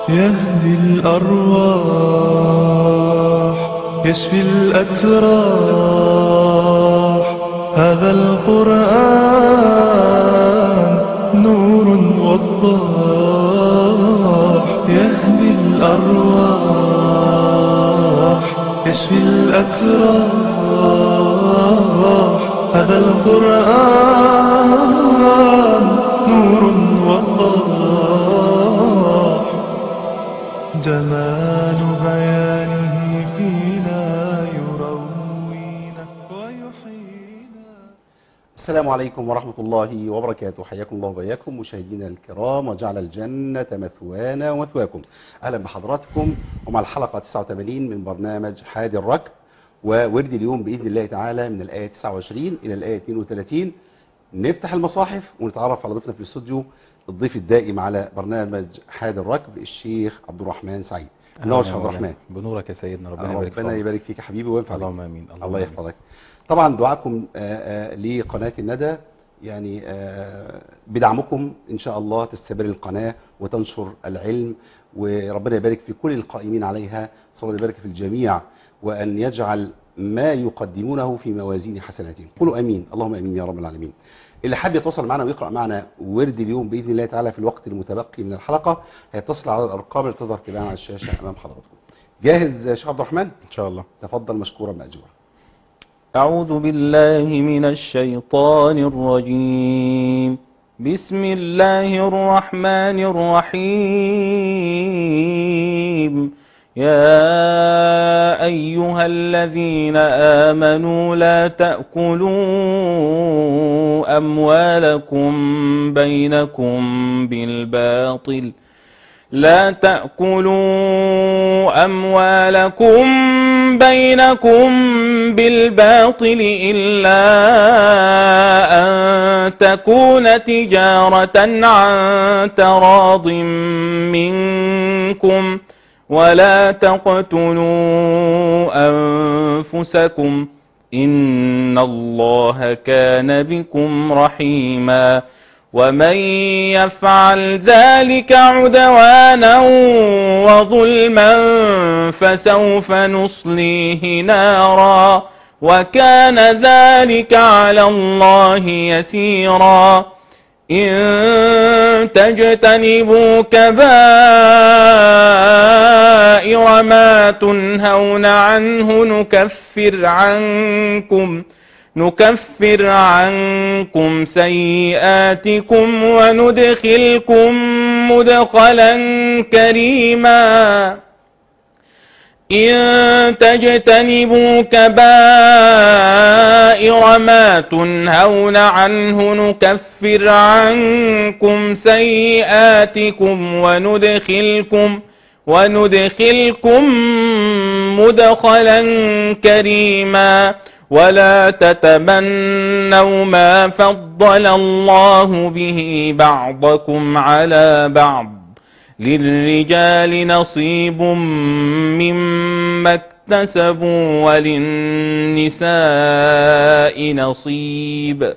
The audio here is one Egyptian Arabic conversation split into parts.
يهدي الأرواح يشفي الأتراح هذا القرآن نور وضاح يهدي الأرواح يشفي الأتراح هذا القرآن نور وضاح جمال بيانه فينا يروينا ويحيينا السلام عليكم ورحمة الله وبركاته حياكم الله وبياكم مشاهدينا الكرام وجعل الجنة مثوانا ومثواكم أهلا بحضراتكم ومع الحلقة 89 من برنامج حادي الركب وورد اليوم بإذن الله تعالى من الآية 29 إلى الآية 32 نفتح المصاحف ونتعرف على ضيفنا في الاستوديو الضيف الدائم على برنامج حادي الركب الشيخ عبد الرحمن سعيد نور شيخ عبد الرحمن بنورك يا سيدنا ربنا يبارك ربنا فيك يبارك فيك يا حبيبي وينفع بك. اللهم امين الله يحفظك طبعا دعاكم آه، آه، لقناة الندى يعني آه، بدعمكم إن شاء الله تستمر القناة وتنشر العلم وربنا يبارك في كل القائمين عليها صلى الله يبارك في الجميع وأن يجعل ما يقدمونه في موازين حسناتهم قولوا أمين اللهم أمين يا رب العالمين اللي حابب يتواصل معنا ويقرأ معنا ورد اليوم بإذن الله تعالى في الوقت المتبقي من الحلقة هيتصل على الأرقام اللي تظهر تباعا على الشاشة أمام حضراتكم جاهز يا شيخ عبد الرحمن ان شاء الله تفضل مشكورا مأجورا أعوذ بالله من الشيطان الرجيم بسم الله الرحمن الرحيم يا أيها الذين آمنوا لا تأكلوا أموالكم بينكم بالباطل لا تأكلوا أموالكم بينكم بالباطل إلا أن تكون تجارة عن تراض منكم ولا تقتلوا أنفسكم إن الله كان بكم رحيما ومن يفعل ذلك عدوانا وظلما فسوف نصليه نارا وكان ذلك على الله يسيرا إن تجتنبوا كبائر ما تنهون عنه نكفر عنكم نكفر عنكم سيئاتكم وندخلكم مدخلا كريما إن تجتنبوا كبائر ما تنهون عنه نكفر عنكم سيئاتكم وندخلكم وندخلكم مدخلا كريما ولا تتمنوا ما فضل الله به بعضكم على بعض للرجال نصيب مما اكتسبوا وللنساء نصيب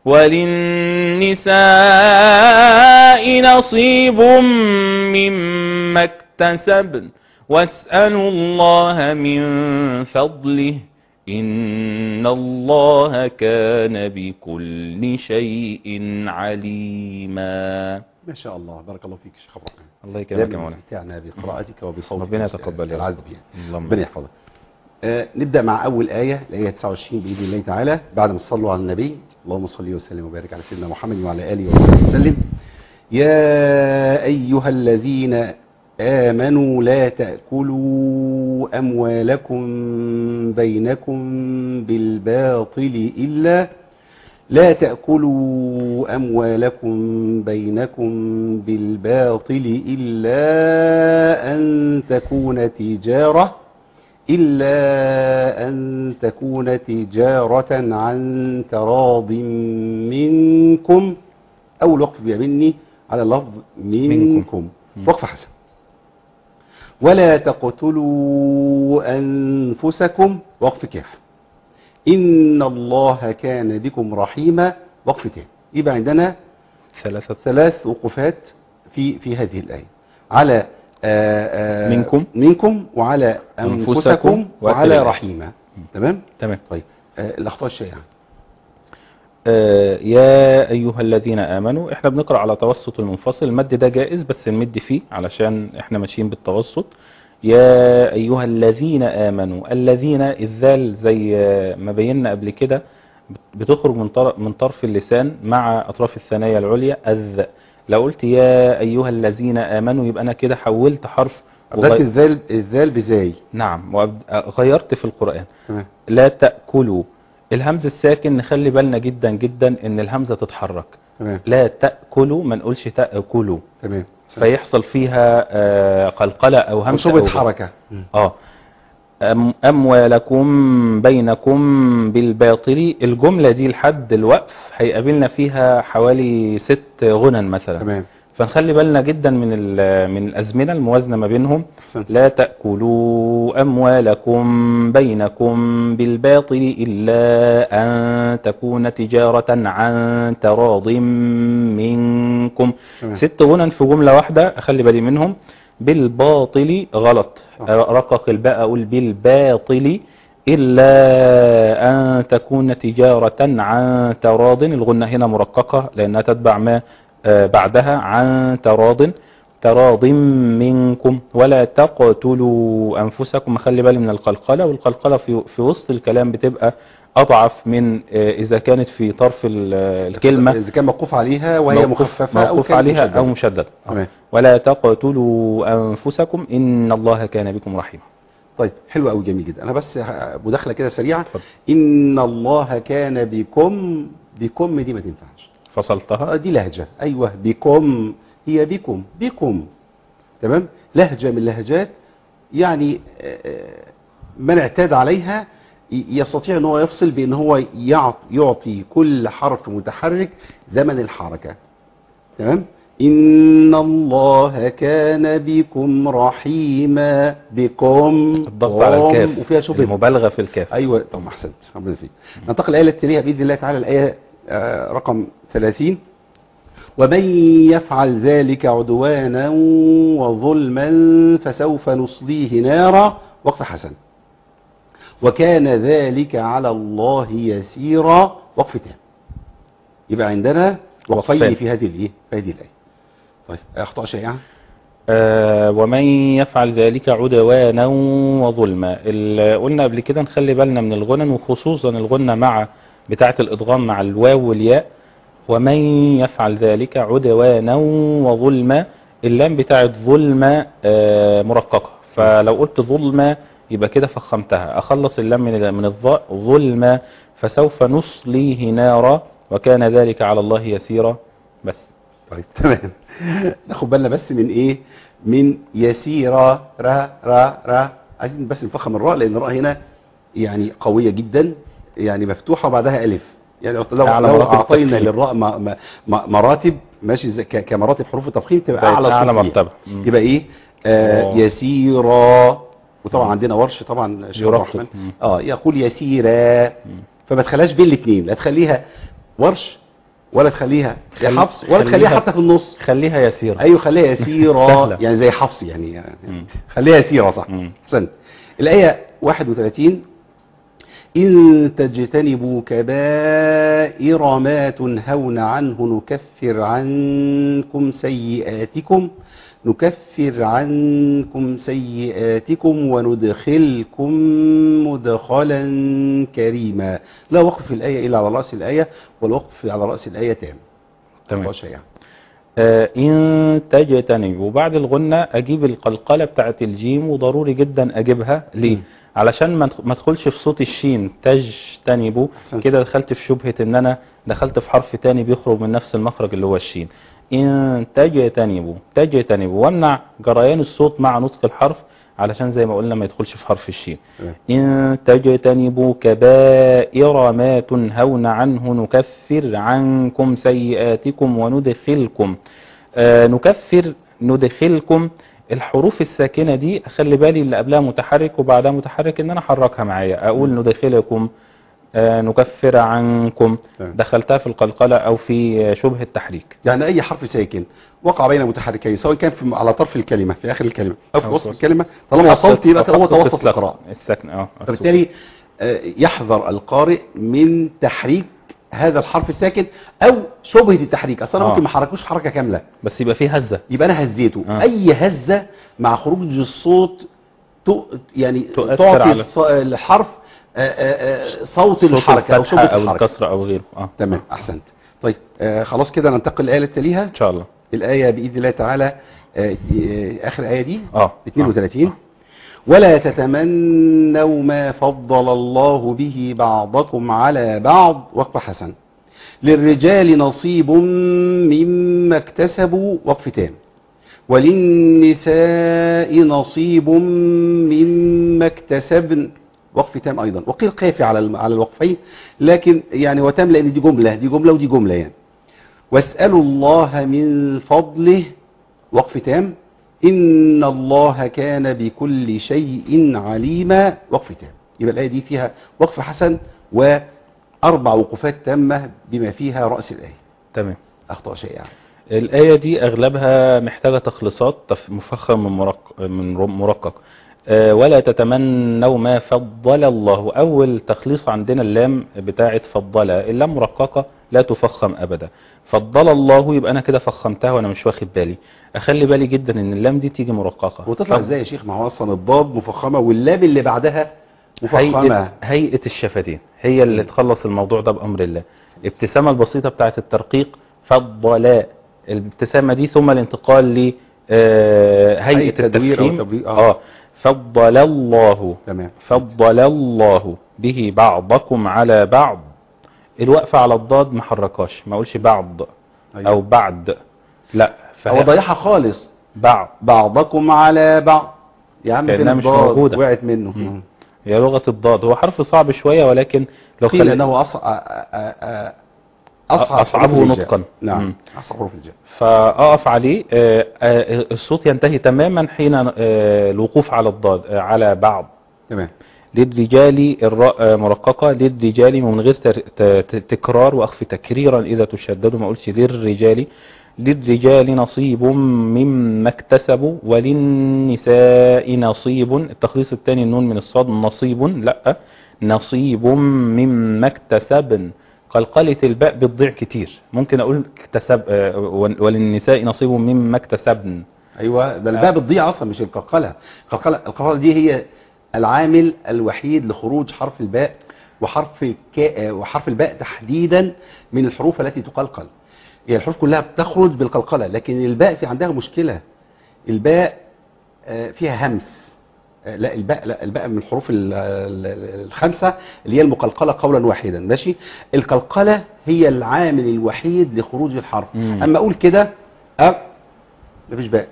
وللنساء نصيب مما اكتسبن واسألوا الله من فضله إن الله كان بكل شيء عليما ما شاء الله بارك الله فيك شيخ عبد الرحمن الله يكرمك يا دائما مولانا متعنا بقراءتك وبصوتك ربنا يتقبل يا رب. العذب يعني اللهم ربنا يحفظك آه نبدأ مع أول آية الآية 29 بإذن الله تعالى بعد ما تصلوا على النبي اللهم صل وسلم وبارك على سيدنا محمد وعلى آله وصحبه وسلم يا أيها الذين آمنوا لا تأكلوا أموالكم بينكم بالباطل إلا لا تأكلوا أموالكم بينكم بالباطل إلا أن تكون تجارة إلا أن تكون تجارة عن تراض منكم أو الوقف بيمني على لفظ منكم, منكم. وقف حسن ولا تقتلوا أنفسكم وقف كاف إن الله كان بكم رحيما وقفتين يبقى عندنا ثلاثة ثلاث وقفات في في هذه الآية على آه، آه، منكم. منكم وعلى أنفسكم أنفسكم وعلى وأتباعكم. رحيمة تمام تمام طيب آه، الأخطاء الشائعة آه، يا أيها الذين آمنوا احنا بنقرأ على توسط المنفصل المد ده جائز بس نمد فيه علشان احنا ماشيين بالتوسط يا أيها الذين آمنوا الذين الذال زي آه، ما بينا قبل كده بتخرج من طرف من طرف اللسان مع أطراف الثنايا العليا أذ لو قلت يا أيها الذين آمنوا يبقى أنا كده حولت حرف أبدأت وغي... الذال الذال بزاي نعم وغيرت في القرآن تمام لا تأكلوا الهمز الساكن نخلي بالنا جدا جدا ان الهمزة تتحرك تمام لا تأكلوا ما نقولش تأكلوا تمام فيحصل فيها آه، قلقلة او همسة مصوبة أو ب- حركة مم. اه أم أموالكم بينكم بالباطل الجملة دي لحد الوقف هيقابلنا فيها حوالي ست غنن مثلا تمام فنخلي بالنا جدا من ال- من الأزمنة الموازنة ما بينهم أحسنت. لا تأكلوا أموالكم بينكم بالباطل إلا أن تكون تجارة عن تراض منكم تمام. ست غنن في جملة واحدة أخلي بالي منهم بالباطل غلط صح. رقق الباء أقول بالباطل إلا أن تكون تجارة عن تراض الغنة هنا مرققة لأنها تتبع ما آه، بعدها عن تراض تراض منكم ولا تقتلوا أنفسكم خلي بالي من القلقلة والقلقلة في, في وسط الكلام بتبقى أضعف من آه، إذا كانت في طرف ال- الكلمة إذا كان موقوف عليها وهي موقوف- مخففة أو موقوف كانت عليها مشددة. أو مشددة تمام ولا تقتلوا أنفسكم إن الله كان بكم رحيما طيب حلو قوي جميل جدا انا بس ه- مداخله كده سريعه اتفضل. ان الله كان بكم بكم دي ما تنفعش فصلتها آه، دي لهجه ايوه بكم هي بكم بكم تمام لهجه من اللهجات يعني آه، آه، من اعتاد عليها ي- يستطيع ان هو يفصل بان هو يعط- يعطي كل حرف متحرك زمن الحركه تمام إن الله كان بكم رحيما بكم الضغط على قام الكاف وفيها شبه المبالغة في الكاف ايوه طب احسنت ربنا فيك ننتقل الايه التي تليها باذن الله تعالى الايه آه، رقم 30 ومن يفعل ذلك عدوانا وظلما فسوف نصليه نارا وقف حسن وكان ذلك على الله يسيرا وقف تام يبقى عندنا وقفين وقفين. في هذه الايه في هذه الايه طيب اخطاء شائعه آه ومن يفعل ذلك عدوانا وظلما ال- قلنا قبل كده نخلي بالنا من الغنن وخصوصا الغنة مع بتاعة الإضغام مع الواو والياء ومن يفعل ذلك عدوانا وظلما اللام بتاعة ظلمة آه مرققة فلو قلت ظلمة يبقى كده فخمتها أخلص اللام من ال- من الظاء ظلما فسوف نصليه نارا وكان ذلك على الله يسيرا بس طيب تمام ناخد بالنا بس من ايه من يسيرة را را را عايزين بس نفخم الراء لان الراء هنا يعني قوية جدا يعني مفتوحة وبعدها الف يعني لو أعلى لو مراتب اعطينا التفخيم. للراء م- م- م- مراتب ماشي زي- ك- كمراتب حروف التفخيم تبقى بقت اعلى أعلى صوت فيها. مرتبة. مم. يبقى ايه آه أوه. يسيرا وطبعا عندنا ورش طبعا شيخ يرقق. الرحمن مم. اه يقول يسيرا فما تخليهاش بين الاثنين لا تخليها ورش ولا تخليها يا خلي- حفص ولا تخليها خليها- حتى في النص خليها يسيرا ايوه خليها يسيرة سهلة. يعني زي حفص يعني, يعني مم. خليها يسيرة صح مم. احسنت الآية 31 إن تجتنبوا كبائر ما تنهون عنه نكفر عنكم سيئاتكم نكفر عنكم سيئاتكم وندخلكم مدخلا كريما لا وقف في الآية إلا على رأس الآية والوقف على رأس الآية تام تمام. الله شيء. آه، إن تجتنب وبعد الغنة أجيب القلقلة بتاعت الجيم وضروري جدا أجيبها ليه؟ مم. علشان ما ادخ- ما ادخلش في صوت الشين تجتنبوا أحسنت. كده دخلت في شبهة ان انا دخلت في حرف تاني بيخرج من نفس المخرج اللي هو الشين ان تجتنبوا تجتنبوا وامنع جريان الصوت مع نطق الحرف علشان زي ما قلنا ما يدخلش في حرف الشين تمام. إن تجتنبوا كبائر ما تنهون عنه نكفر عنكم سيئاتكم وندخلكم آه نكفر ندخلكم الحروف الساكنة دي أخلي بالي اللي قبلها متحرك وبعدها متحرك إن أنا أحركها معايا أقول ندخلكم آه، نكفر عنكم تمام. دخلتها في القلقلة او في آه، شبه التحريك يعني اي حرف ساكن وقع بين متحركين سواء كان في على طرف الكلمه في اخر الكلمه او في أو وسط في وسط. الكلمه طالما وصلت يبقى أو هو خط توسط السكن. القراءه السكن اه السكون. فبالتالي آه، يحذر القارئ من تحريك هذا الحرف الساكن او شبهه التحريك اصلا آه. ممكن ما حركوش حركه كامله بس يبقى فيه هزة يبقى انا هزيته آه. اي هزه مع خروج الصوت تو يعني تؤثر تعطي على- الص- الحرف آه، آه، آه، صوت صوت الحركه او الفتحة شبهه او الحركه الكسرة او غيره اه تمام احسنت طيب آه، خلاص كده ننتقل للايه اللي تليها ان شاء الله الآية بإذن الله تعالى آه، آه، آخر آية دي اه 32 ولا تتمنوا ما فضل الله به بعضكم على بعض وقف حسن للرجال نصيب مما اكتسبوا وقف تام وللنساء نصيب مما اكتسبن وقف تام أيضا وقيل قافي على الم- على الوقفين لكن يعني وتام لأن دي جملة دي جملة ودي جملة يعني واسألوا الله من فضله وقف تام إن الله كان بكل شيء عليما وقف تام يبقى الآية دي فيها وقف حسن وأربع وقفات تامة بما فيها رأس الآية تمام أخطأ شيء يعني الآية دي أغلبها محتاجة تخليصات تف- مفخم من مرق- من ر- مرقق آه، ولا تتمنوا ما فضل الله أول تخليص عندنا اللام بتاعة فضل اللام مرققة لا تفخم أبدا فضل الله يبقى أنا كده فخمتها وأنا مش واخد بالي أخلي بالي جدا إن اللام دي تيجي مرققة وتطلع فض- ازاي يا شيخ ما هو اصلا الضاد مفخمه واللام اللي بعدها هيئة, مفخمه هيئة الشفتين هي اللي تخلص الموضوع ده بأمر الله الابتسامة البسيطة بتاعة الترقيق فضل الابتسامة دي ثم الانتقال ل آه، هيئة هيئة تدوير أو التفخيم تبوير، آه. اه فضل الله تمام فضل الله به بعضكم على بعض الوقفة على الضاد ما حركاش ما اقولش بعض أيوة. او بعد لا هو فهي ضيعها خالص بعض بعضكم على بعض يا عم فين كأنها مش الضاد موجودة. وقعت منه مم. هي لغة الضاد هو حرف صعب شوية ولكن لو قيل خلي انه أص... أ- أ- أ- اصعب أصعبه حروف الهجاء. نطقا. نعم مم. اصعب حروف الهجاء فأقف عليه آه، آه، الصوت ينتهي تماما حين آه، الوقوف على الضاد آه، على بعض تمام للرجال الراء آه، مرققة للرجال من غير تر- ت- ت- تكرار وأخف تكريرا إذا تشدد ما قلتش للرجال للرجال نصيب مما اكتسبوا وللنساء نصيب التخليص الثاني النون من الصاد نصيب لا نصيب مما اكتسبن قلقلة الباء بتضيع كتير ممكن أقول اكتسب آه، وللنساء نصيب مما اكتسبن ايوه ده الباء بتضيع اصلا مش القلقله القلقله القلقله دي هي العامل الوحيد لخروج حرف الباء وحرف الكاء وحرف الباء تحديدا من الحروف التي تقلقل هي الحروف كلها بتخرج بالقلقله لكن الباء في عندها مشكله الباء آه، فيها همس آه، لا الباء لا الباء من الحروف ال- ال- الخمسه اللي هي المقلقله قولا واحدا ماشي القلقله هي العامل الوحيد لخروج الحرف مم. اما اقول كده أ مفيش باء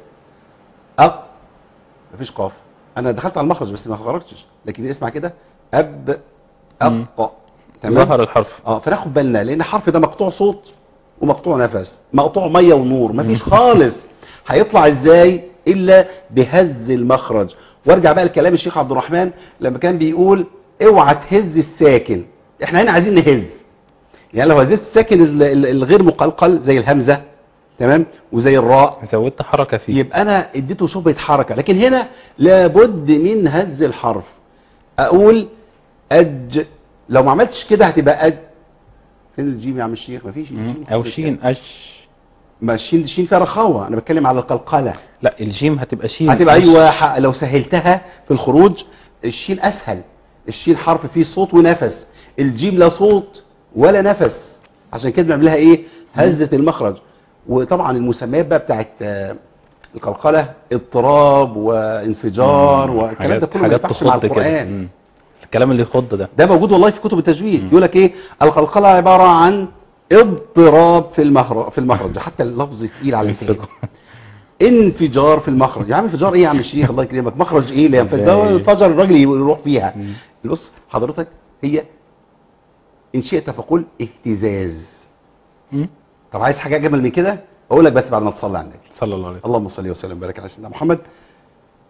أ مفيش قاف انا دخلت على المخرج بس ما خرجتش لكن اسمع كده اب مم. اب تمام ظهر الحرف اه فناخد بالنا لان الحرف ده مقطوع صوت ومقطوع نفس مقطوع ميه ونور مفيش خالص هيطلع ازاي الا بهز المخرج وارجع بقى لكلام الشيخ عبد الرحمن لما كان بيقول اوعى تهز الساكن احنا هنا عايزين نهز يعني لو هزيت الساكن ال- ال- الغير مقلقل زي الهمزه تمام وزي الراء زودت حركة فيه يبقى انا اديته شبهه حركه لكن هنا لابد من هز الحرف اقول اج لو ما عملتش كده هتبقى اج فين الجيم يا عم الشيخ مفيش مم. الجيم او خالص شين يعني. اش ما الشين الشين فيها رخاوه انا بتكلم على القلقله لا الجيم هتبقى شين هتبقى أش. ايوه ح- لو سهلتها في الخروج الشين اسهل الشين حرف فيه صوت ونفس الجيم لا صوت ولا نفس عشان كده بنعملها ايه هزه المخرج وطبعا المسميات بقى بتاعت آه، القلقله اضطراب وانفجار مم. والكلام حاجات- ده كله ما حاجات ينفعش مع تخض كده. القران مم. الكلام اللي يخض ده ده موجود والله في كتب التجويد مم. يقول لك ايه القلقله عباره عن اضطراب في المخرج في المخرج حتى اللفظ تقيل على اللسان انفجار في المخرج يا عم انفجار ايه يا عم الشيخ الله يكرمك مخرج ايه اللي ينفجر ده إزاي؟ انفجر الراجل يروح فيها مم. بص حضرتك هي ان شئت فقل اهتزاز مم. طب عايز حاجه اجمل من كده اقول لك بس بعد ما تصلي على النبي صلى الله عليه وسلم اللهم صل وسلم وبارك على سيدنا محمد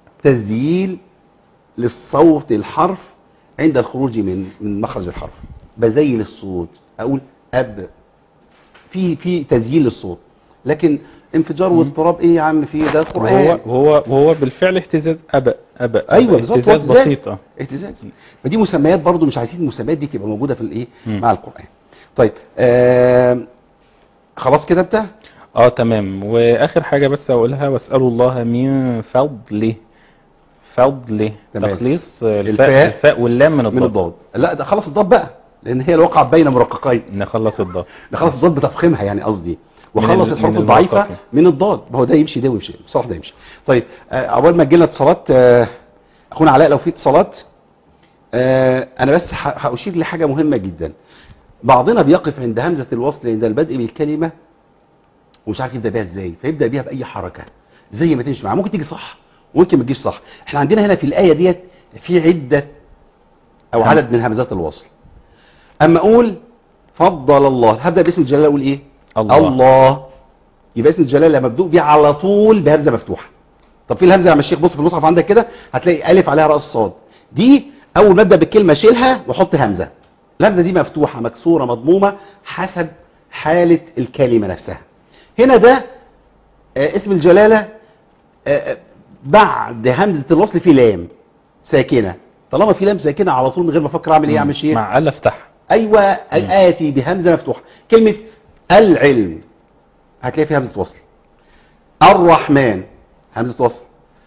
تسجيل للصوت الحرف عند الخروج من من مخرج الحرف بزين الصوت اقول اب في في تزيين للصوت لكن انفجار واضطراب ايه يا عم في ده وهو قران وهو وهو بالفعل اهتزاز ابا ابا ايوه أبا. بالظبط اهتزاز واهتزاز. بسيط اه اهتزاز فدي مسميات برضو مش عايزين المسميات دي تبقى موجوده في الايه مم. مع القران طيب آه خلاص كده انت اه تمام واخر حاجه بس اقولها واسالوا الله من فضله فضله تمام. تخليص الفاء الفاء الفاء واللام من من الضاد الضاد لا ده خلص الضاد بقى لان هي الواقع بين مرققين نخلص الضاد نخلص الضاد بتفخيمها يعني قصدي من وخلص ال- الحروف من الضعيفه المرققين. من الضاد ما هو ده يمشي ده ويمشي بصراحه ده يمشي طيب آه، اول ما تجي لنا اتصالات آه، اخونا علاء لو في اتصالات آه، انا بس ه- هاشير لحاجه مهمه جدا بعضنا بيقف عند همزه الوصل عند البدء بالكلمه ومش عارف يبدا بيها ازاي فيبدا بيها باي حركه زي ما تمشي معاه ممكن تيجي صح وممكن ما تجيش صح احنا عندنا هنا في الايه ديت في عده او هم- عدد من همزات الوصل اما اقول فضل الله هبدا باسم الجلاله اقول ايه الله. الله يبقى اسم الجلاله مبدوء بيه على طول بهمزه مفتوحه طب في الهمزه يا عم الشيخ بص في المصحف عندك كده هتلاقي الف عليها راس صاد دي اول ما ابدا بالكلمه شيلها واحط همزه الهمزه دي مفتوحه مكسوره مضمومه حسب حاله الكلمه نفسها هنا ده آه، اسم الجلاله آه، آه، بعد همزه الوصل في لام ساكنه طالما في لام ساكنه على طول من غير ما افكر اعمل ايه يا عم الشيخ مع ال افتح ايوه آتي بهمزه مفتوحه كلمه العلم هتلاقي فيها همزه وصل الرحمن همزه وصل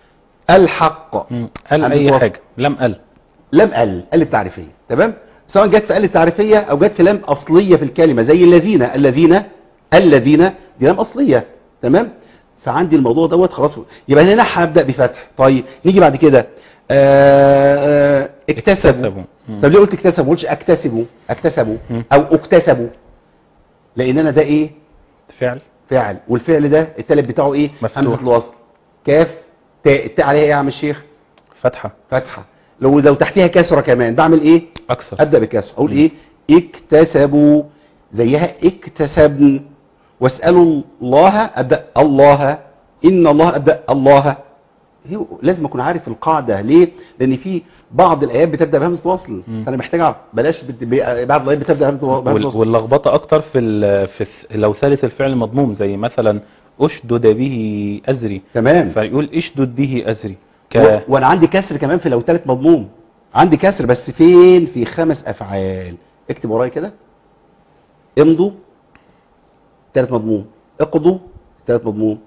الحق مم. قال همزة اي وصل. حاجه لم قال لم ال ال التعريفيه تمام سواء جت في ال التعريفيه او جت في لام اصليه في الكلمه زي الذين الذين الذين دي لام اصليه تمام فعندي الموضوع دوت خلاص يبقى هنا هبدا بفتح طيب نيجي بعد كده آه، آه، اكتسبوا اكتسبوا. مم. طب ليه قلت اكتسبوا ما قلتش اكتسبوا اكتسبوا مم. او اكتسبوا لان انا ده ايه فعل فعل والفعل ده التالت بتاعه ايه مفتوح. همزه الوصل كاف تاء التاء عليها ايه يا عم الشيخ فتحه فتحه لو لو تحتها كسره كمان بعمل ايه اكثر ابدا بكسر اقول ايه اكتسبوا زيها اكتسبن واسالوا الله ابدا الله ان الله ابدا الله هي لازم اكون عارف القاعده ليه لان في بعض الايات بتبدا بهمزه وصل مم. فانا محتاج اعرف بلاش بت- ب- بعض الايات بتبدا بهمزه بهمزة وال- وصل واللخبطه اكتر في ال- في الث- لو ثالث الفعل مضموم زي مثلا اشدد به ازري تمام فيقول اشدد به ازري ك و- وانا عندي كسر كمان في لو ثالث مضموم عندي كسر بس فين في خمس افعال اكتب ورايا كده امضوا ثالث مضموم اقضوا ثالث مضموم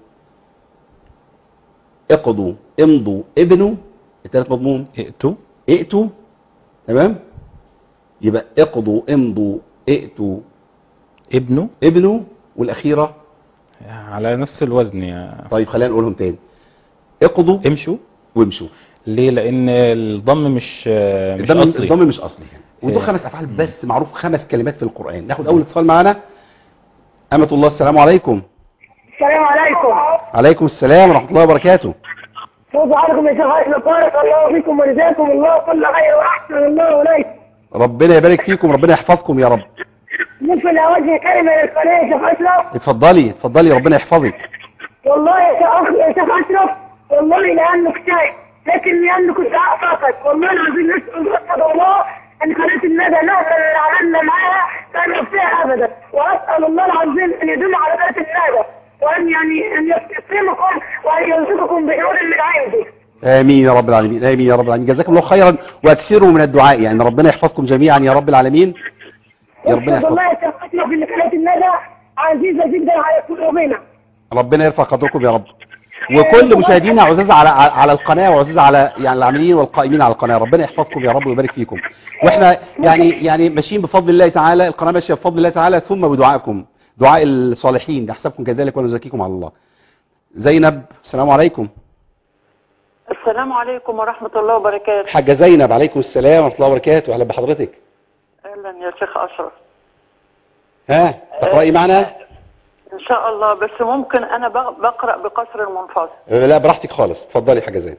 اقضوا امضوا ابنوا الثالث مضموم ائتوا ائتوا تمام يبقى اقضوا امضوا ائتوا ابنه ابنوا والاخيره على نفس الوزن يا طيب خلينا نقولهم تاني اقضوا امشوا وامشوا ليه لان الضم مش مش الضم اصلي الضم مش اصلي يعني ودول إيه. خمس افعال بس معروف خمس كلمات في القران ناخد اول اتصال معانا امه الله السلام عليكم السلام عليكم عليكم السلام ورحمه الله وبركاته كيف حالكم يا شيخ أشرف بارك الله فيكم وجزاكم الله كل خير وأحسن الله إليكم ربنا يبارك فيكم ربنا يحفظكم يا رب ممكن أوجه كلمة للقناة يا شيخ أشرف اتفضلي اتفضلي ربنا يحفظك والله يا شيخ أخ- يا شيخ أشرف والله لأنك شايف لكن لأنك كنت أعطاك والله العظيم نسأل نسأل الله أن قناة الندى مهما اللي عملنا معاها لا نخفيها أبدا وأسأل الله العظيم أن يدل على قناة الندى وأن يعني أن يكرمكم وأن يرزقكم بنور من عنده امين يا رب العالمين امين يا رب العالمين جزاكم الله خيرا واكثروا من الدعاء يعني ربنا يحفظكم جميعا يا رب العالمين يا ربنا أشهد والله يحفظكم يا شيخ أشرف أن قناة الندى عزيزة جدا على قلوبنا ربنا يرفع قدركم يا رب وكل مشاهدينا عزاز على على القناه وعزاز على يعني العاملين والقائمين على القناه ربنا يحفظكم يا رب ويبارك فيكم واحنا يعني يعني ماشيين بفضل الله تعالى القناه ماشيه بفضل الله تعالى ثم بدعائكم دعاء الصالحين نحسبكم كذلك ونزكيكم على الله زينب السلام عليكم السلام عليكم ورحمة الله وبركاته حاجه زينب عليكم السلام ورحمه الله وبركاته اهلا بحضرتك أهلا يا شيخ أشرف ها تقراي معنا إن شاء الله بس ممكن أنا بق- بقرأ بقصر المنفصل لا براحتك خالص اتفضلي حاجه زينب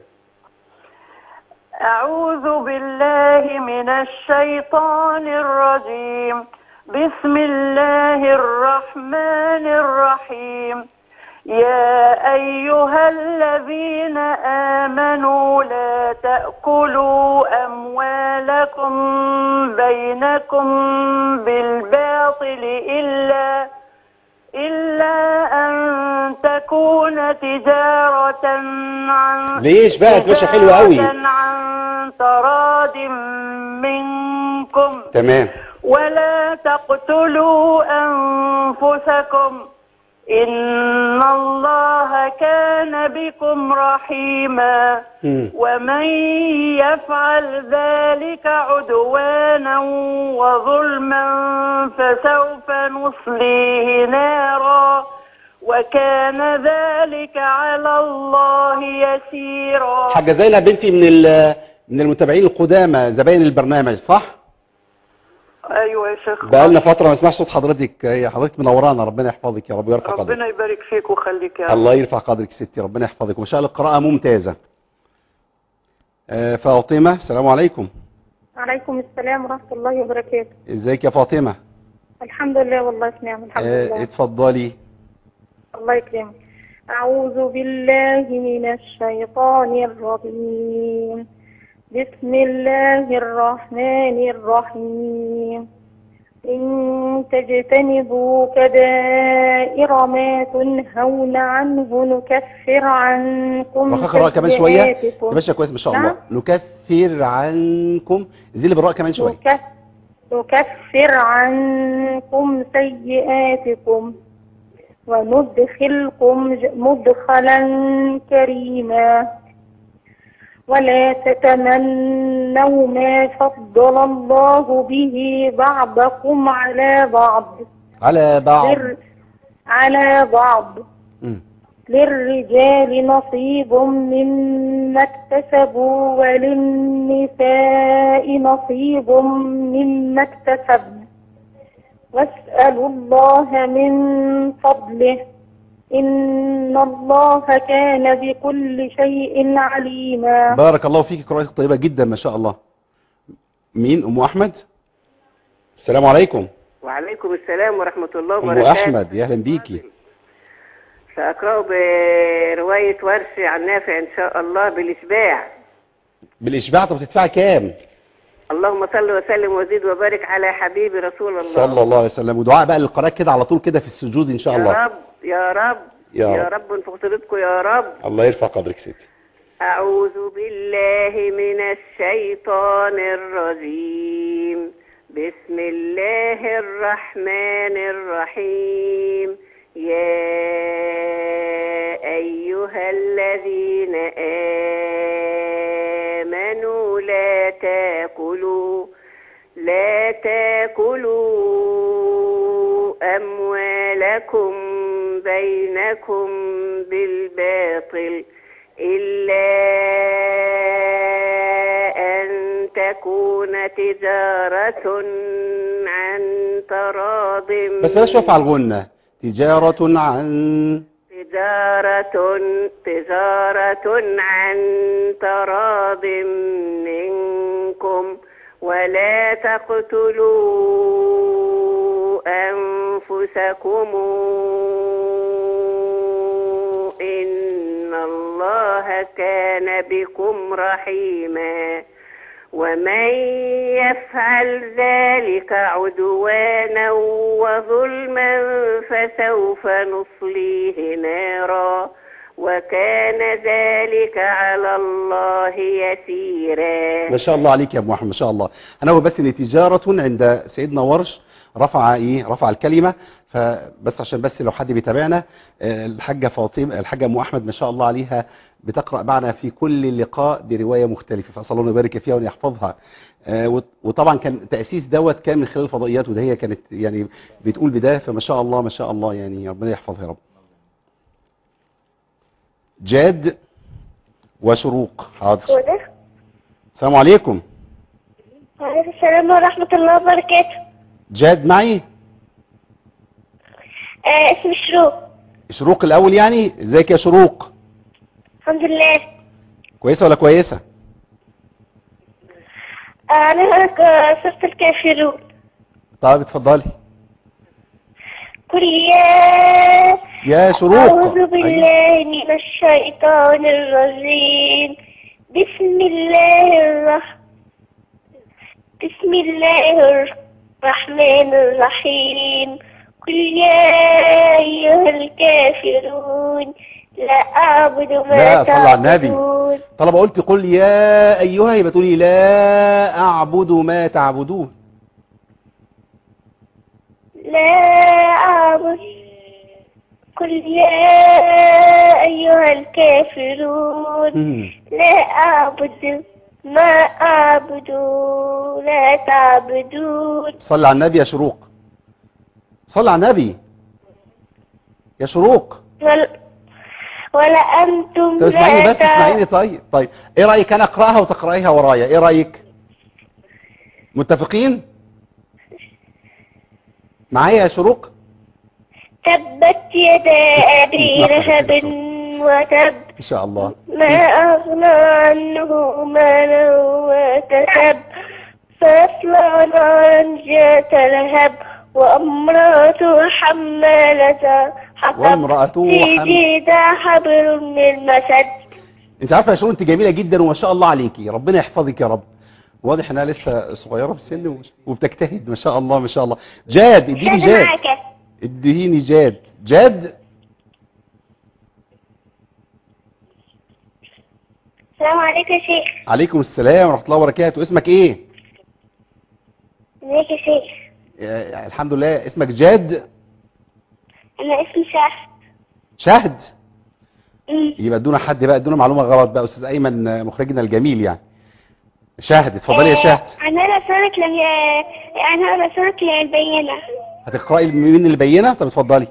أعوذ بالله من الشيطان الرجيم بسم الله الرحمن الرحيم يا أيها الذين آمنوا لا تأكلوا أموالكم بينكم بالباطل إلا إلا أن تكون تجارة عن ليش بقى تمشي حلوة قوي تجارة عن تراض منكم تمام ولا تقتلوا أنفسكم إن الله كان بكم رحيما مم. ومن يفعل ذلك عدوانا وظلما فسوف نصليه نارا وكان ذلك على الله يسيرا حاجة زينب بنتي من ال- من المتابعين القدامى زباين البرنامج صح ايوه يا شيخ بقالنا فترة ما نسمعش صوت حضرتك هي حضرتك منورانا ربنا يحفظك يا رب ويرفع قدرك ربنا يبارك فيك ويخليك يا رب الله يرفع قدرك يا ستي ربنا يحفظك وما شاء الله القراءة ممتازة آه، فاطمة السلام عليكم عليكم السلام ورحمة الله وبركاته ازيك يا فاطمة الحمد لله والله في نعم الحمد آه، لله اتفضلي الله يكرمك أعوذ بالله من الشيطان الرجيم بسم الله الرحمن الرحيم إن تجتنبوا كبائر ما تنهون عنه نكفر عنكم رخاء قراءة كمان شوية يا سيئاتكم. باشا كويس ما شاء نعم. الله نكفر عنكم زي بالراء كمان شوية نكف- نكفر عنكم سيئاتكم وندخلكم ج- مدخلا كريما ولا تتمنوا ما فضل الله به بعضكم على بعض على بعض للر- على بعض مم. للرجال نصيب مما اكتسبوا وللنساء نصيب مما اكتسبن واسألوا الله من فضله إن الله كان بكل شيء عليما بارك الله فيك قراءتك طيبة جدا ما شاء الله مين ام احمد السلام عليكم وعليكم السلام ورحمة الله ام وبركاته احمد يا اهلا بيكي سأقرأ برواية ورش عن نافع إن شاء الله بالإشباع بالاشباع طب تدفع كام اللهم صل وسلم وزد وبارك على حبيبي رسول الله صلى الله عليه وسلم ودعاء بقى للقراء كده على طول كده في السجود ان شاء الله يا رب يا رب يا يا رب. رب انفق طريقكم يا رب الله يرفع قدرك ستي أعوذ بالله من الشيطان الرجيم بسم الله الرحمن الرحيم يا أيها الذين آمنوا لا تاكلوا لا تاكلوا أموالكم بينكم بالباطل إلا أن تكون تجارة عن تراض بس بلاش واقف على الغنة تجارة عن تجارة تجارة عن تراض منكم ولا تقتلوا أنفسكم إن الله كان بكم رحيما ومن يفعل ذلك عدوانا وظلما فسوف نصليه نارا وكان ذلك على الله يسيرا ما شاء الله عليك يا ابو محمد ما شاء الله انا هو بس ان تجارة عند سيدنا ورش رفع ايه رفع الكلمة فبس عشان بس لو حد بيتابعنا آه، الحاجة فاطمة الحاجة ام احمد ما شاء الله عليها بتقرأ معنا في كل لقاء برواية مختلفة فاسال الله يبارك فيها وان يحفظها آه، وط- وطبعا كان تأسيس دوت كان من خلال الفضائيات وده هي كانت يعني بتقول بده فما شاء الله ما شاء الله يعني ربنا يحفظها يا رب جاد وشروق حاضر وده السلام عليكم وعليكم السلام ورحمة الله وبركاته جاد معي آه اسمي شروق شروق الاول يعني ازيك يا شروق الحمد لله كويسه ولا كويسه آه أنا هناك آه، سورة الكافرون طيب اتفضلي قل يا يا شروق أعوذ أيوة. بالله من الشيطان الرجيم بسم الله الرحمن بسم الله الرحمن الرحيم قل يا أيها الكافرون لا أعبد ما لا، صل على النبي. تعبدون طالما قلت قل يا ايها يبقى تقولي لا اعبد ما تعبدون لا أعبد قل يا أيها الكافرون مم. لا أعبد ما أعبد لا تعبدون صلي على النبي يا شروق صلي على النبي يا شروق ول... ولا أنتم طب اسمعيني لا بس اسمعيني طيب طيب ايه رايك انا اقراها وتقرايها ورايا ايه رايك متفقين معايا يا شروق تبت يدا أبي لهب وتب ان شاء الله ما أغنى عنه ماله وكسب فيصلى نارا ذات لهب وامرأته حمالة حطب وامرأته في حم- جيدها حبل من مسد انت عارفه يا شروق انت جميله جدا وما شاء الله عليكي ربنا يحفظك يا رب واضح انها لسه صغيره في السن ومش- وبتجتهد ما شاء الله ما شاء الله جاد اديني شد جاد معاك اديني جاد جاد السلام عليكم يا شيخ عليكم السلام ورحمه الله وبركاته اسمك ايه ازيك يا شيخ آه، الحمد لله اسمك جاد انا اسمي شهد شهد أمم. يبقى ادونا حد بقى ادونا معلومه غلط بقى استاذ ايمن آه، مخرجنا الجميل يعني شهد اتفضلي يا شهد انا رسالك لم انا رسالك للبينة هتقراي من اللي بينه طب اتفضلي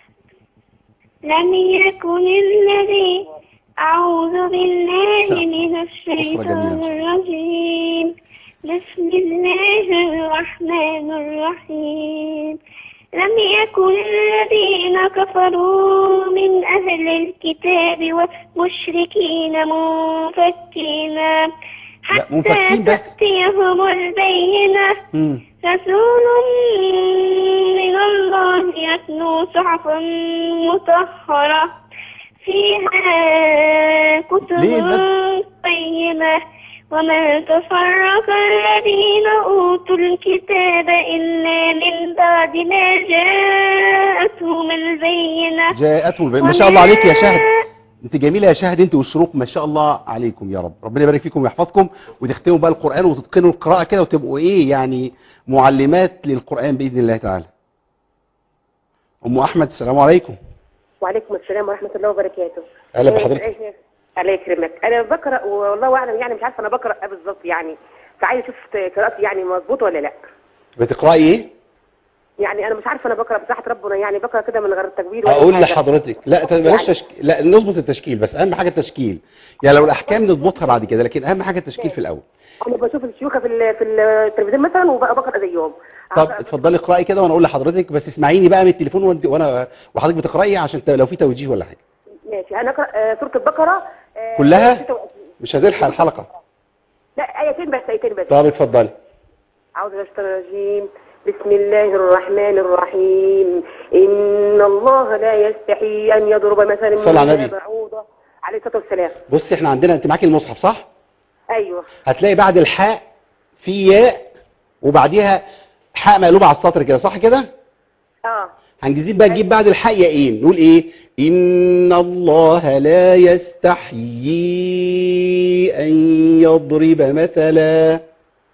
لم يكن الذي أعوذ بالله أسرة. من أسرة الشيطان جميلة. الرجيم بسم الله الرحمن الرحيم لم يكن الذين كفروا من أهل الكتاب والمشركين منفكين حتى منفكين بس. تأتيهم البينة مم. رسول من الله يتلو صحفا مطهرة فيها كتب ليه بس؟ قيمة وما تفرق الذين أوتوا الكتاب إلا من بعد ما جاءتهم البينة جاءتهم البينة. ما شاء الله عليك يا شهد انت جميله يا شهد انت والشروق ما شاء الله عليكم يا رب ربنا يبارك فيكم ويحفظكم وتختموا بقى القران وتتقنوا القراءه كده وتبقوا ايه يعني معلمات للقران باذن الله تعالى ام احمد السلام عليكم وعليكم السلام ورحمة الله وبركاته أهلا بحضرتك. الله يكرمك أنا بقرأ والله أعلم يعني مش عارفة أنا بقرأ إيه بالظبط يعني فعايز أشوف قراءتي يعني مظبوط ولا لا بتقراي ايه يعني أنا مش عارفة أنا بقرأ بصحة ربنا يعني بقرأ كده من غير التكبير ولا اقول حاجة. لحضرتك لا طب بلاش يعني. تشكيل لا نظبط التشكيل بس اهم حاجه التشكيل يعني لو الاحكام نضبطها بعد كده لكن اهم حاجه التشكيل في الاول أنا بشوف الشيوخة في ال- في التلفزيون مثلا وبقى بقرأ زيهم طب أقرأ- اتفضلي اقراي كده وانا اقول لحضرتك بس اسمعيني بقى من التليفون وانت- وانا وحضرتك بتقراي عشان ت- لو في توجيه ولا حاجه ماشي أنا أقرأ آه، سورة البقرة آه، كلها؟ 26. مش هتلحق الحلقه لا آيتين بس آيتين بس طب اتفضلي أعوذ بالله من الشيطان الرجيم بسم الله الرحمن الرحيم إن الله لا يستحي أن يضرب مثلا صل على النبي. بعوضة عليه الصلاة والسلام بصي احنا عندنا انت معاكي المصحف صح أيوه هتلاقي بعد الحاء في ياء وبعديها حاء مقلوبه على السطر كده صح كده آه هنجيب بقى نجيب بعد الحاء ياءين نقول ايه ان الله لا يستحيي ان يضرب مثلا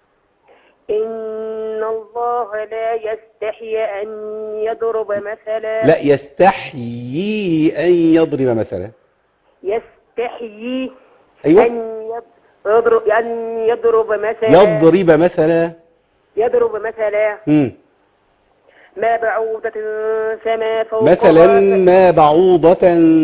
إن الله لا يستحي أن يضرب مثلا لا يستحيي ان يضرب مثلا يستحيي ايوه أن يض- يضرب أن يضرب مثلا يضرب مثلا يضرب مثلا مم. ما بعوضة فما فوقها مثلا ما بعوضة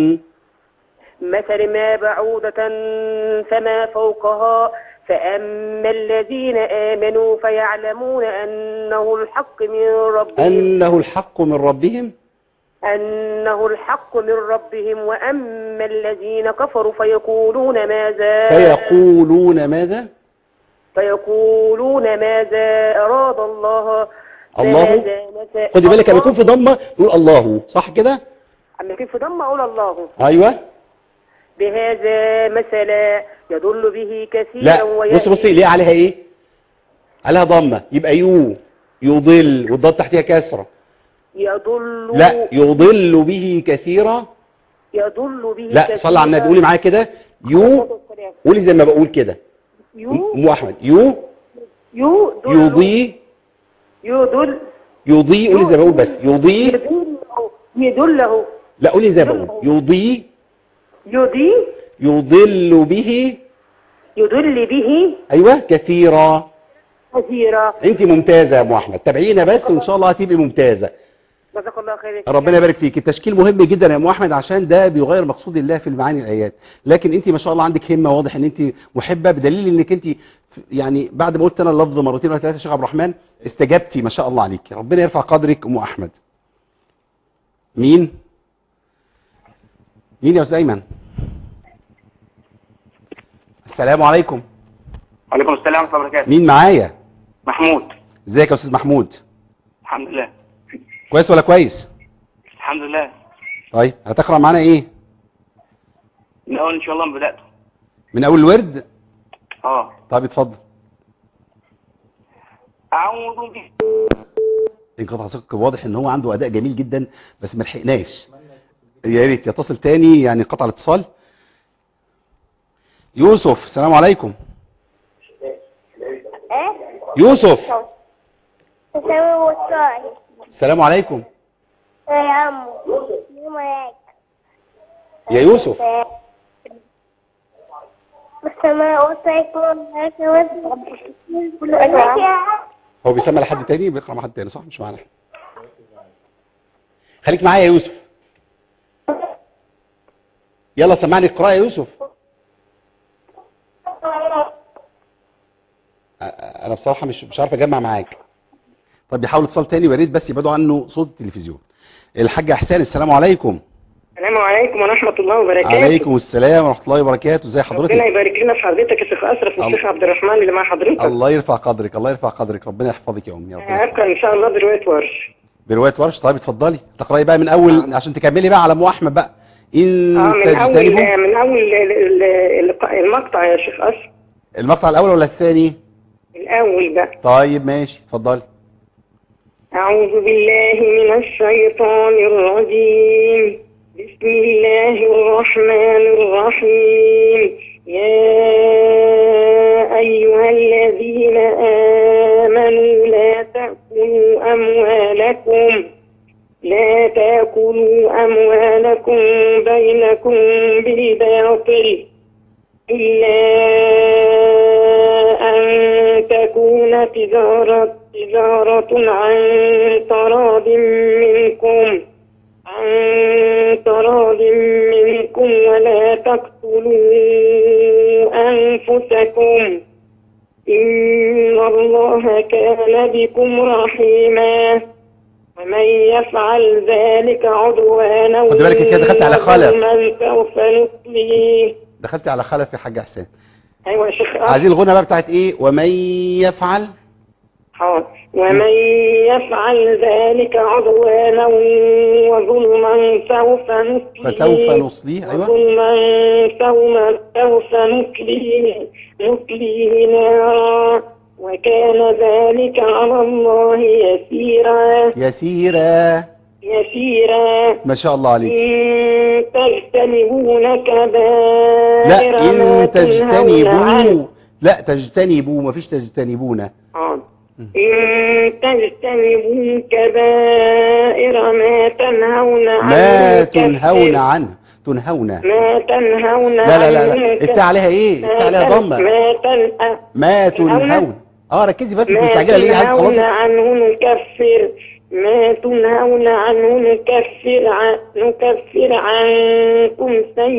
مثل ما بعوضة فما فوقها فأما الذين آمنوا فيعلمون أنه الحق من ربهم أنه الحق من ربهم أنه الحق من ربهم وأما الذين كفروا فيقولون ماذا فيقولون ماذا فيقولون ماذا أراد الله الله بهذا مثل خدي بالك لما الله- يكون في ضمه نقول الله صح كده اما يكون في ضمه اقول الله ايوه بهذا مثلا يضل به كثيرا لا ويهدي بص بصي ليه عليها ايه عليها ضمه يبقى يو يضل والضاد تحتها كسره يضل لا يضل به كثيرا يضل به لا صلى على النبي قولي معايا كده يو قولي زي ما بقول كده يو ام احمد يو يضل يضي يضل يضي قولي زي ما بقول بس يضي يدله يدله لا قولي زي ما بقول يضي يضي يضل به يدل به ايوه كثيرا كثيرا انت ممتازه يا ام احمد تابعينا بس وان شاء الله هتبقي ممتازه جزاك الله خير ربنا يبارك فيك التشكيل مهم جدا يا ام احمد عشان ده بيغير مقصود الله في المعاني الايات لكن انت ما شاء الله عندك همه واضح ان انت محبه بدليل انك انت يعني بعد ما قلت انا اللفظ مرتين ولا ثلاثه يا شيخ عبد الرحمن استجبتي ما شاء الله عليك ربنا يرفع قدرك ام احمد مين مين يا استاذ ايمن السلام عليكم وعليكم السلام ورحمة الله وبركاته مين معايا محمود ازيك يا استاذ محمود الحمد لله كويس ولا كويس الحمد لله طيب هتقرا معانا ايه من أول إن شاء الله ما بدأت من اول الورد اه طيب اتفضل أعوذ بالله انقطع صدق واضح ان هو عنده اداء جميل جدا بس ما لحقناش يا ريت يتصل تاني يعني قطع الاتصال يوسف السلام عليكم ايه يوسف تساوي والصاعي السلام عليكم يا عمو يوم عليك يا يوسف والسماء والطيق والملك والملك هو بيسمى لحد تاني بيقرا مع حد تاني صح مش معانا احنا خليك معايا يا يوسف يلا سمعني القراءة يا يوسف أ- انا بصراحة مش مش عارف اجمع معاك طب بيحاول اتصال تاني ويا ريت بس يبعدوا عنه صوت التلفزيون الحاج احسان السلام عليكم السلام عليكم ورحمة الله وبركاته عليكم السلام ورحمة الله وبركاته ازي ربنا حضرتك يبارك لنا في حضرتك يا شيخ أشرف الله. والشيخ عبد الرحمن اللي مع حضرتك الله يرفع قدرك الله يرفع قدرك ربنا يحفظك يا امي يا ربنا يحفظك. هبقى إن شاء الله برواية ورش برواية ورش طيب اتفضلي تقرأي بقى من اول عشان تكملي بقى على ام احمد بقى ان اه من أول تجتنبوا من أول ال- ال- ال- المقطع يا شيخ أشرف المقطع الاول ولا الثاني الأول بقى طيب ماشي اتفضلي أعوذ بالله من الشيطان الرجيم بسم الله الرحمن الرحيم يا أيها الذين آمنوا لا تأكلوا أموالكم لا تأكلوا أموالكم بينكم بالباطل إلا أن تكون تجارة تجارة عن تراض منكم عن تراض منكم ولا تقتلوا أنفسكم إن الله كان بكم رحيما ومن يفعل ذلك عدوانا خد بالك كده دخلت على خلف. وظلما سوف نصليه دخلتي على خلف يا حاج احسان ايوه يا شيخ عايزين الغنى بقى بتاعت ايه ومن يفعل حاضر ومن يفعل ذلك عدوانا وظلما سوف نصليه فسوف نصليه ايوه وظلما سوف سوف نصليه نصليه نارا وكان ذلك على الله يسيرا يسيرا يسيرا ما شاء الله عليك إن تجتنبون كبائر لا ما ان تنهون عنه تجتنبوا لا تجتنبوا مفيش تجتنبون حاضر. إن تجتنبوا كبائر ما تنهون عنه ما نكفر- تنهون عنه تنهون ما تنهون لا لا لا عنه لا نكفر- التاء عليها ايه ما التاء عليها تن- ضمه ما تن... ما تنهون؟ تنهون اه ركزي بس انت ما مستعجله ليه عايز تنهون خلاص عنه نكفر ما تنهون عنه نكفر عن نكفر عنكم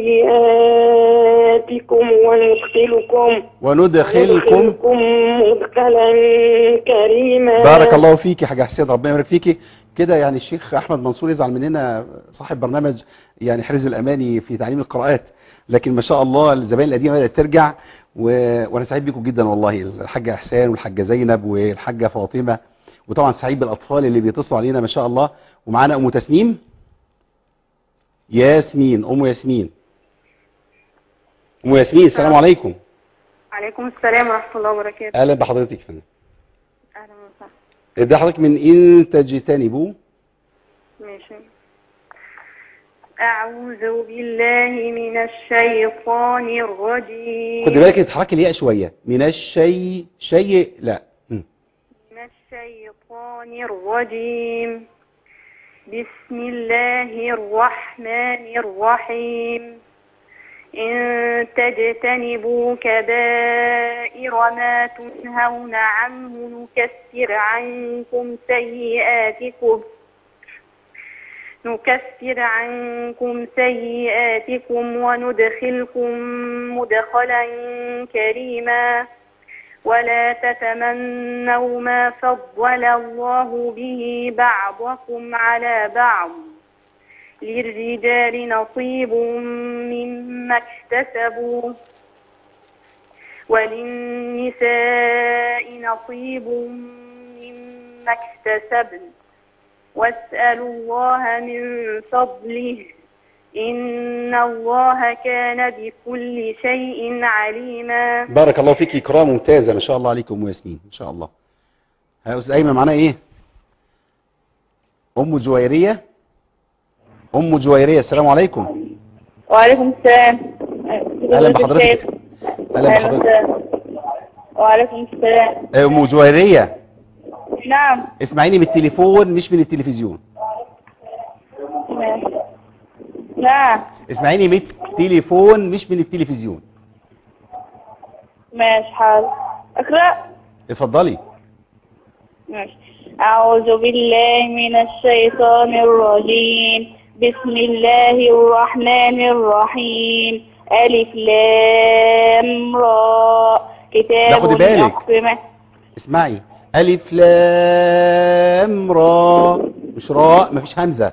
سيئاتكم وندخلكم وندخلكم وندخلكم مدخلا كريما بارك الله فيك يا حاج حسين ربنا يبارك فيكي كده يعني الشيخ احمد منصور يزعل مننا صاحب برنامج يعني حرز الاماني في تعليم القراءات لكن ما شاء الله الزبائن القديمه بدات ترجع و... وانا سعيد بيكم جدا والله الحاجه احسان والحاجه زينب والحاجه فاطمه وطبعا سعيد بالاطفال اللي بيتصلوا علينا ما شاء الله ومعانا ام تسنيم ياسمين ام ياسمين ام ياسمين السلام عليكم عليكم السلام ورحمة الله وبركاته اهلا بحضرتك يا فندم أهلا وسهلا ده حضرتك من ان تجتنبوا ماشي أعوذ بالله من الشيطان الرجيم خد بالك تتحركي الياء شويه من الشيء شيء لا م. من الشيطان الرجيم بسم الله الرحمن الرحيم إن تجتنبوا كبائر ما تنهون عنه نكفر عنكم سيئاتكم نكفر عنكم سيئاتكم وندخلكم مدخلا كريما ولا تتمنوا ما فضل الله به بعضكم على بعض للرجال نصيب مما اكتسبوا وللنساء نصيب مما اكتسبن واسألوا الله من فضله إن الله كان بكل شيء عليما بارك الله فيك اكرام ممتازه ما شاء الله عليكم ام ياسمين ما شاء الله ها يا استاذ ايمن معانا ايه ام جويريه ام جويريه السلام عليكم وعليكم السلام اهلا بحضرتك اهلا بحضرتك وسهلا. وعليكم السلام ام جويريه نعم اسمعيني من التليفون مش من التلفزيون ماشي. نعم اسمعيني من التليفون مش من التلفزيون ماشي حاضر اقرأ اتفضلي ماشي أعوذ بالله من الشيطان الرجيم بسم الله الرحمن الرحيم ألف لام راء كتاب لا، خدي بالك. أحكمت اسمعي الف لام را مش راء مفيش همزه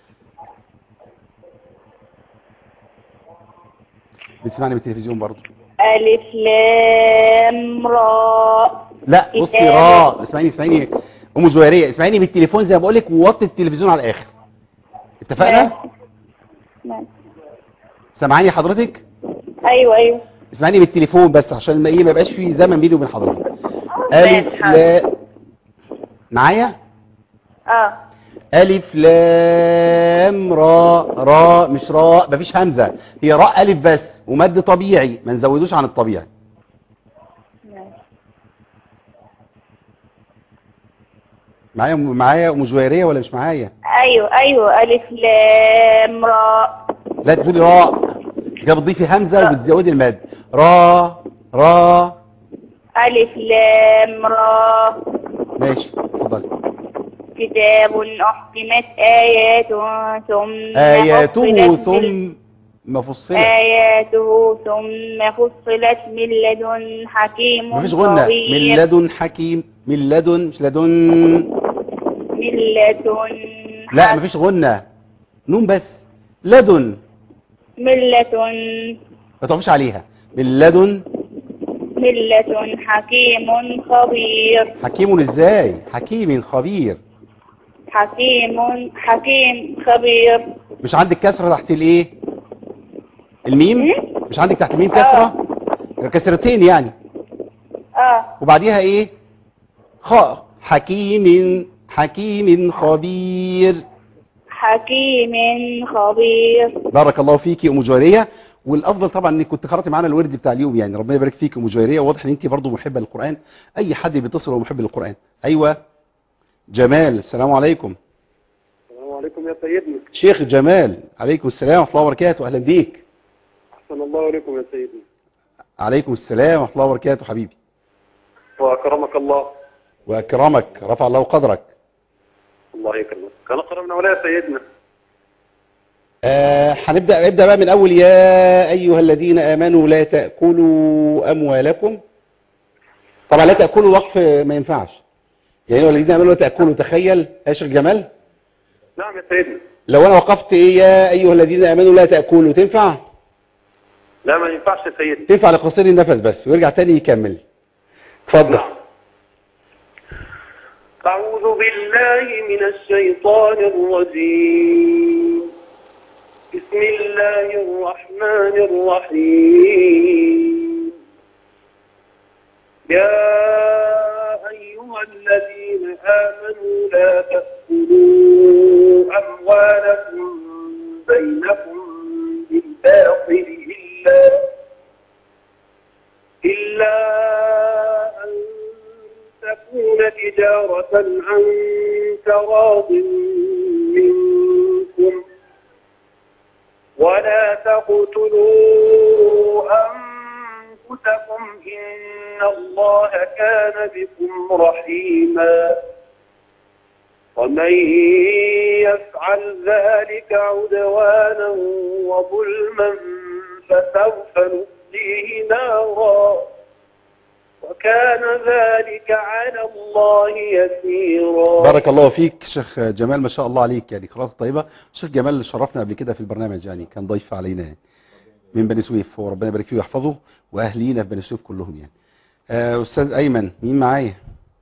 بتسمعني من التلفزيون برضو ألف لام راء لا بصي كتاب. راء اسمعيني اسمعيني ام جويريه اسمعيني بالتليفون زي ما بقول لك ووطي التلفزيون على الاخر اتفقنا ماشي. سامعاني حضرتك أيوه أيوه اسمعيني بالتليفون بس عشان ما ايه ما يبقاش في زمن بيني وبين حضرتك الف لا معايا اه ألف لام را را مش راء مفيش همزة هي راء ألف بس ومد طبيعي ما نزودوش عن الطبيعي معايا معايا أم جويرية ولا مش معايا أيوه أيوه ألف لام راء لا تقولي راء كده بتضيفي همزة وبتزودي المد را را ألف لام راء ماشي اتفضلي كتاب أحكمت آياته ثم آياته فصلت من- ثم فصلت آياته ثم فصلت من لدن حكيم مفيش غنة خبير. من لدن حكيم من لدن مش لدن من لدن لا حك- مفيش غنة نون بس لدن من لدن ما تقفش عليها من لدن من لدن حكيم خبير حكيم ازاي حكيم خبير حكيم حكيم خبير مش عندك كسرة تحت الايه الميم مش عندك تحت الميم كسرة كسرتين يعني اه وبعديها ايه خ حكيم حكيم خبير حكيم خبير بارك الله فيكي ام جويريه والافضل طبعا انك كنت قراتي معانا الورد بتاع اليوم يعني ربنا يبارك فيك ام جويريه واضح ان انت برضو محبه للقران اي حد بيتصل هو محب للقران ايوه جمال السلام عليكم السلام عليكم يا سيدنا شيخ جمال عليكم السلام ورحمه الله وبركاته اهلا بيك أحسن الله إليكم يا سيدنا عليكم السلام ورحمه الله وبركاته حبيبي وأكرمك الله واكرمك رفع الله قدرك الله يكرمك كان أكرمنا ولا يا سيدنا آه هنبدا ابدا بقى من اول يا ايها الذين امنوا لا تاكلوا اموالكم طبعا لا تاكلوا وقف ما ينفعش يعني ايها الذين امنوا لا تاكلوا تخيل يا شيخ جمال نعم يا سيدنا لو انا وقفت ايه يا ايها الذين امنوا لا تاكلوا تنفع لا ما ينفعش يا سيدنا تنفع لقصير النفس بس ويرجع تاني يكمل اتفضل أعوذ بالله من الشيطان الرجيم بسم الله الرحمن الرحيم يا أيها الذين آمنوا لا تأكلوا أموالكم بينكم بالباطل إلا إلا أن تكون تجارة عن تراض منكم ولا تقتلوا أنفسكم إن الله كان بكم رحيما ومن يفعل ذلك عدوانا وظلما فسوف نصليه نارا وكان ذلك على الله يسيرا بارك الله فيك شيخ جمال ما شاء الله عليك يعني قراءة طيبة شيخ جمال شرفنا قبل كده في البرنامج يعني كان ضيف علينا يعني من بني سويف وربنا يبارك فيه ويحفظه واهلينا في بني سويف كلهم يعني آه، استاذ ايمن مين معايا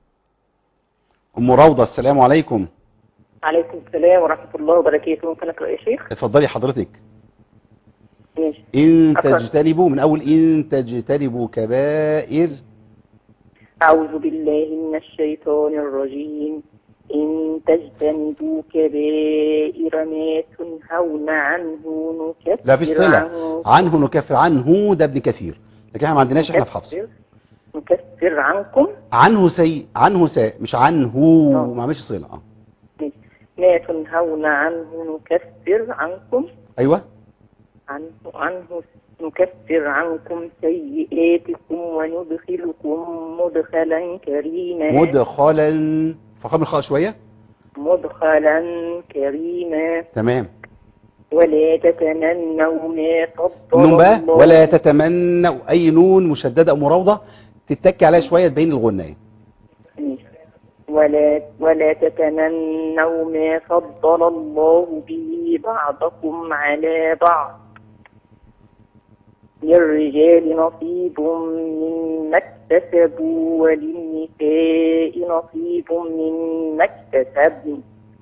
ام روضه السلام عليكم عليكم السلام ورحمة الله وبركاته ممكن أقرأ يا شيخ اتفضلي حضرتك ماشي ان أقرأ. تجتنبوا من اول ان تجتنبوا كبائر أعوذ بالله من الشيطان الرجيم إن تجتنبوا كبائر ما تنهون عنه نكفر لا في صلة عنه عنه نكفر عنه ده ابن كثير لكن احنا ما عندناش احنا في حفص نكفر- نكفر عنكم عنه سي عنه ساء مش عنه ما عملش صلة اه ما تنهون عنه نكفر عنكم ايوه عنه عنه نكفر عنكم سيئاتكم وندخلكم مدخلا كريما مدخلا فخام الخاء شوية مدخلا كريما تمام ولا تتمنوا ما فضل النون بقى الله ولا تتمنوا اي نون مشددة او مراوضة تتكي عليها شوية تبين الغنى ولا ولا تتمنوا ما فضل الله به بعضكم على بعض للرجال نصيب مما اكتسبوا وللنساء نصيب مما اكتسبن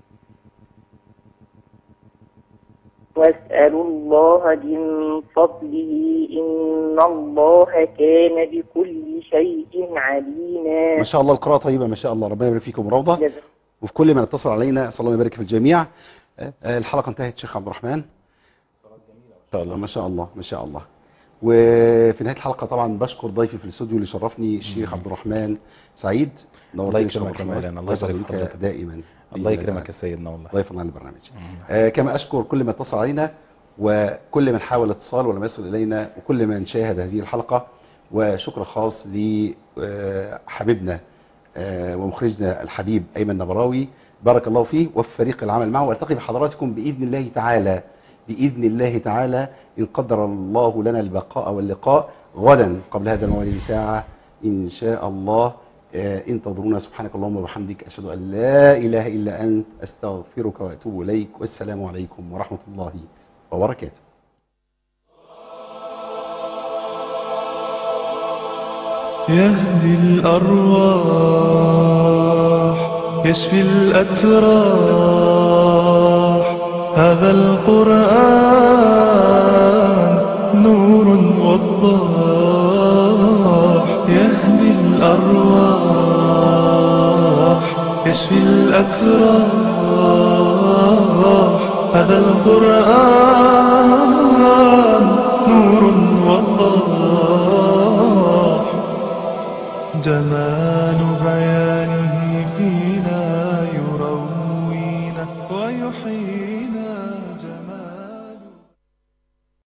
واسألوا الله من فضله إن الله كان بكل شيء عليما ما شاء الله القراءة طيبة ما شاء الله ربنا يبارك فيكم روضة جزاك وفي كل من اتصل علينا صلى الله يبارك في الجميع آه، آه، الحلقة انتهت شيخ عبد الرحمن شاء الله ما شاء الله ما شاء الله وفي نهاية الحلقة طبعا بشكر ضيفي في الاستوديو اللي شرفني الشيخ عبد الرحمن سعيد نورتني الله يا شيخ يكرمك عبد يا الرحمن. مولانا الله يبارك يسعدك في حضرتك. دائما الله يكرمك يا سيدنا والله ضيفنا على البرنامج آه كما أشكر كل من اتصل علينا وكل من حاول اتصال ولم يصل إلينا وكل من شاهد هذه الحلقة وشكر خاص لحبيبنا ومخرجنا الحبيب أيمن نبراوي بارك الله فيه وفي فريق العمل معه والتقي بحضراتكم بإذن الله تعالى بإذن الله تعالى إن قدر الله لنا البقاء واللقاء غدا قبل هذا الموعد بساعة إن شاء الله آه، انتظرونا سبحانك اللهم وبحمدك أشهد أن لا إله إلا أنت أستغفرك وأتوب إليك والسلام عليكم ورحمة الله وبركاته يهدي الأرواح يشفي الأتراح هذا القرآن نور وضاح يهدي الأرواح يشفي الأتراح هذا القرآن نور وضاح جمال